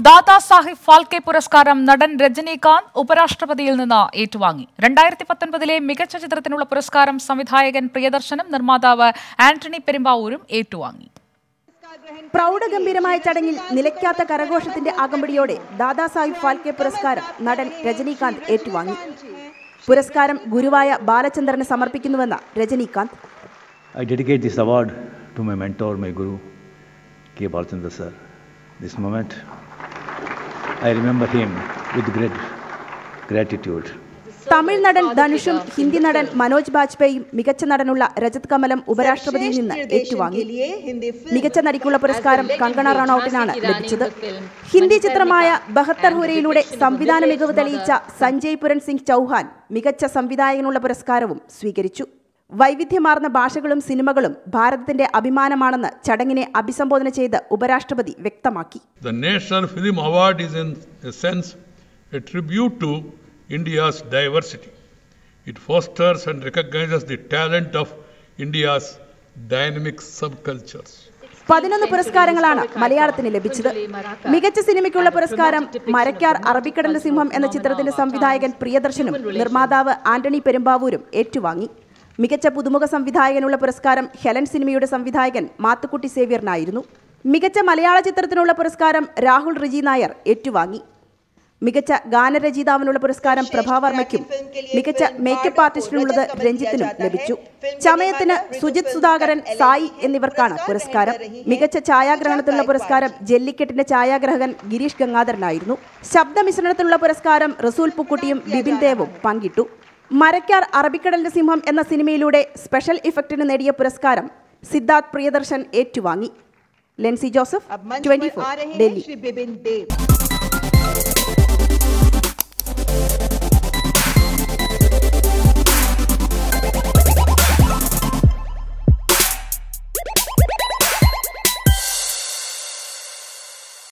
ദാദാ സാഹിബ് ഫാൽക്കെ പുരസ്കാരം നടൻ രജനീകാന്ത് ഉപരാഷ്ട്രപതിയിൽ നിന്ന് ഏറ്റുവാങ്ങി രണ്ടായിരത്തി പത്തൊൻപതിലെ മികച്ച ചിത്രത്തിനുള്ള പുരസ്കാരം സംവിധായകൻ പ്രിയദർശനും നിർമ്മാതാവ് ആന്റണി പെരുമ്പാവൂരും ഏറ്റുവാങ്ങി പ്രൗഢഗംഭീരമായ ചടങ്ങിൽ നിലയ്ക്കാത്ത കരഘോഷത്തിന്റെ അകമ്പടിയോടെ ദാദാസാഹിബ് ഫാൽക്കെ പുരസ്കാരം നടൻ രജനീകാന്ത് ഏറ്റുവാങ്ങി പുരസ്കാരം ഗുരുവായ Balachandran സമർപ്പിക്കുന്നുവെന്ന് Rajinikanth I dedicate this award to my mentor, my guru, K. Balchandra sir. This moment, I remember him with great gratitude. Tamil നടൻ ധനുഷും ഹിന്ദി നടൻ മനോജ് ബാജ്പേയിയും മികച്ച നടനുള്ള രജത് കമലം ഉപരാഷ്ട്രപതിയിൽ നിന്ന് ഏറ്റുവാങ്ങി മികച്ച നടിക്കുള്ള പുരസ്കാരം കങ്കണ റണൌട്ടിനാണ് ലഭിച്ചത് ഹിന്ദി ചിത്രമായ ബഹത്തർ ഹുരയിലൂടെ സംവിധാന മികവ് തെളിയിച്ച സഞ്ജയ് പുരൻ സിംഗ് ചൗഹാൻ മികച്ച സംവിധായകനുള്ള പുരസ്കാരവും സ്വീകരിച്ചു വൈവിധ്യമാർന്ന ഭാഷകളും സിനിമകളും ഭാരതത്തിന്റെ അഭിമാനമാണെന്ന് ചടങ്ങിനെ അഭിസംബോധന ചെയ്ത് ഉപരാഷ്ട്രപതി വ്യക്തമാക്കി The National Film Award is, in a sense, a tribute to India's diversity. It fosters and recognizes the talent of India's dynamic subcultures. പതിനൊന്ന് പുരസ്കാരങ്ങളാണ് മലയാളത്തിന് ലഭിച്ചത് മികച്ച സിനിമയ്ക്കുള്ള പുരസ്കാരം മരക്കാർ അറബിക്കടലിന്റെ സിംഹം എന്ന ചിത്രത്തിന്റെ സംവിധായകൻ പ്രിയദർശനും നിർമ്മാതാവ് ആന്റണി പെരുമ്പാവൂരും ഏറ്റുവാങ്ങി മികച്ച പുതുമുഖ സംവിധായകനുള്ള പുരസ്കാരം ഹെലൻ സിനിമയുടെ സംവിധായകൻ മാത്തുക്കുട്ടി സേവ്യറിനായിരുന്നു മികച്ച മലയാള ചിത്രത്തിനുള്ള പുരസ്കാരം രാഹുൽ റിജി നായർ ഏറ്റുവാങ്ങി മികച്ച ഗാനരചയിതാവിനുള്ള പുരസ്കാരം പ്രഭാവർമ്മയ്ക്കും മികച്ച മേക്കപ്പ് ആർട്ടിസ്റ്റിനുള്ളത് രഞ്ജിത്തിനും ലഭിച്ചു ചമയത്തിന് സുജിത് സുധാകരൻ സായി എന്നിവർക്കാണ് പുരസ്കാരം മികച്ച ഛായാഗ്രഹണത്തിനുള്ള പുരസ്കാരം ജല്ലിക്കെട്ടിന്റെ ഛായാഗ്രഹകൻ ഗിരീഷ് ഗംഗാധരനായിരുന്നു ശബ്ദമിശ്രണത്തിനുള്ള പുരസ്കാരം റസൂൽ പുക്കുട്ടിയും ബിബിൻ ദേവും പങ്കിട്ടു മരക്കാർ അറബിക്കടലിന്റെ സിംഹം എന്ന സിനിമയിലൂടെ സ്പെഷ്യൽ ഇഫക്റ്റിന് നേടിയ പുരസ്കാരം സിദ്ധാർത്ഥ് പ്രിയദർശൻ ഏറ്റുവാങ്ങി ലെൻസി ജോസഫ് अब मंच ട്വന്റി पर आ रहे हैं ഡൽഹി श्री बिपिन देव